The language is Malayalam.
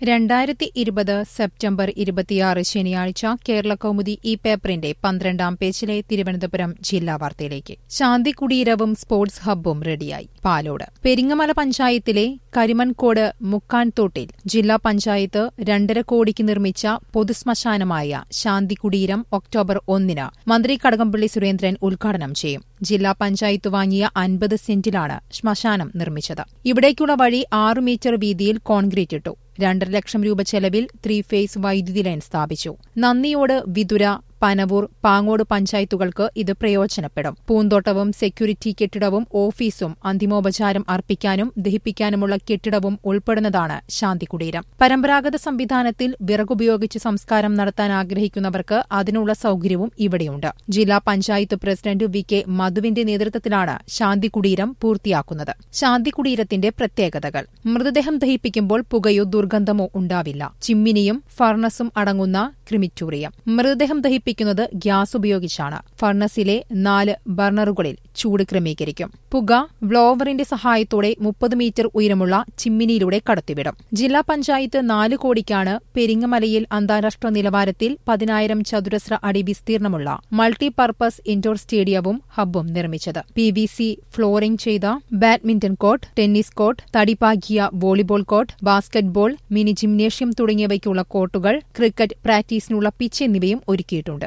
രണ്ടായിരത്തി ഇരുപത് സെപ്റ്റംബർ ഇരുപത്തിയാറ് ശനിയാഴ്ച കേരള കൗമുദി ഈ പേപ്പറിന്റെ പന്ത്രണ്ടാം പേജിലെ തിരുവനന്തപുരം ജില്ലാ വാർത്തയിലേക്ക് ശാന്തി കുടീരവും സ്പോർട്സ് ഹബ്ബും റെഡിയായി പാലോട് പെരിങ്ങമല പഞ്ചായത്തിലെ കരിമൺകോട് മുക്കാൻതോട്ടിൽ ജില്ലാ പഞ്ചായത്ത് രണ്ടര കോടിക്ക് നിർമ്മിച്ച പൊതുശ്മശാനമായ ശാന്തി കുടീരം ഒക്ടോബർ ഒന്നിന് മന്ത്രി കടകംപള്ളി സുരേന്ദ്രൻ ഉദ്ഘാടനം ചെയ്യും ജില്ലാ പഞ്ചായത്ത് വാങ്ങിയ അൻപത് സെന്റിലാണ് ശ്മശാനം നിർമ്മിച്ചത് ഇവിടേക്കുള്ള വഴി ആറു മീറ്റർ വീതിയിൽ കോൺക്രീറ്റ് ഇട്ടു രണ്ടര ലക്ഷം രൂപ ചെലവിൽ ത്രീ ഫേസ് വൈദ്യുതി ലൈൻ സ്ഥാപിച്ചു നന്ദിയോട് വിതുര പനവൂർ പാങ്ങോട് പഞ്ചായത്തുകൾക്ക് ഇത് പ്രയോജനപ്പെടും പൂന്തോട്ടവും സെക്യൂരിറ്റി കെട്ടിടവും ഓഫീസും അന്തിമോപചാരം അർപ്പിക്കാനും ദഹിപ്പിക്കാനുമുള്ള കെട്ടിടവും ഉൾപ്പെടുന്നതാണ് ശാന്തി കുടീരം പരമ്പരാഗത സംവിധാനത്തിൽ വിറകുപയോഗിച്ച് സംസ്കാരം നടത്താൻ ആഗ്രഹിക്കുന്നവർക്ക് അതിനുള്ള സൌകര്യവും ഇവിടെയുണ്ട് ജില്ലാ പഞ്ചായത്ത് പ്രസിഡന്റ് വി കെ മധുവിന്റെ നേതൃത്വത്തിലാണ് ശാന്തി കുടീരം പൂർത്തിയാക്കുന്നത് ശാന്തി കുടീരത്തിന്റെ പ്രത്യേകതകൾ മൃതദേഹം ദഹിപ്പിക്കുമ്പോൾ പുകയോ ദുർഗന്ധമോ ഉണ്ടാവില്ല ചിമ്മിനിയും ഫർണസും അടങ്ങുന്ന ക്രിമിറ്റോറിയം മൃതദേഹം ദഹിപ്പിക്കുന്നത് ഗ്യാസ് ഉപയോഗിച്ചാണ് ഫർണസിലെ നാല് ബർണറുകളിൽ ചൂട് ക്രമീകരിക്കും പുക ബ്ലോവറിന്റെ സഹായത്തോടെ മുപ്പത് മീറ്റർ ഉയരമുള്ള ചിമ്മിനിയിലൂടെ കടത്തിവിടും ജില്ലാ പഞ്ചായത്ത് നാല് കോടിക്കാണ് പെരിങ്ങമലയിൽ അന്താരാഷ്ട്ര നിലവാരത്തിൽ പതിനായിരം ചതുരശ്ര അടി വിസ്തീർണമുള്ള മൾട്ടിപർപ്പസ് ഇൻഡോർ സ്റ്റേഡിയവും ഹബ്ബും നിർമ്മിച്ചത് പി വി സി ഫ്ലോറിംഗ് ചെയ്ത ബാഡ്മിന്റൺ കോർട്ട് ടെന്നീസ് കോർട്ട് തടിപ്പാകിയ volleyball court basketball mini gymnasium തുടങ്ങിയവയ്ക്കുള്ള കോർട്ടുകൾ ക്രിക്കറ്റ് പ്രാക്ടീസിനുള്ള പിച്ച് എന്നിവയും ഒരുക്കിയിട്ടുണ്ട്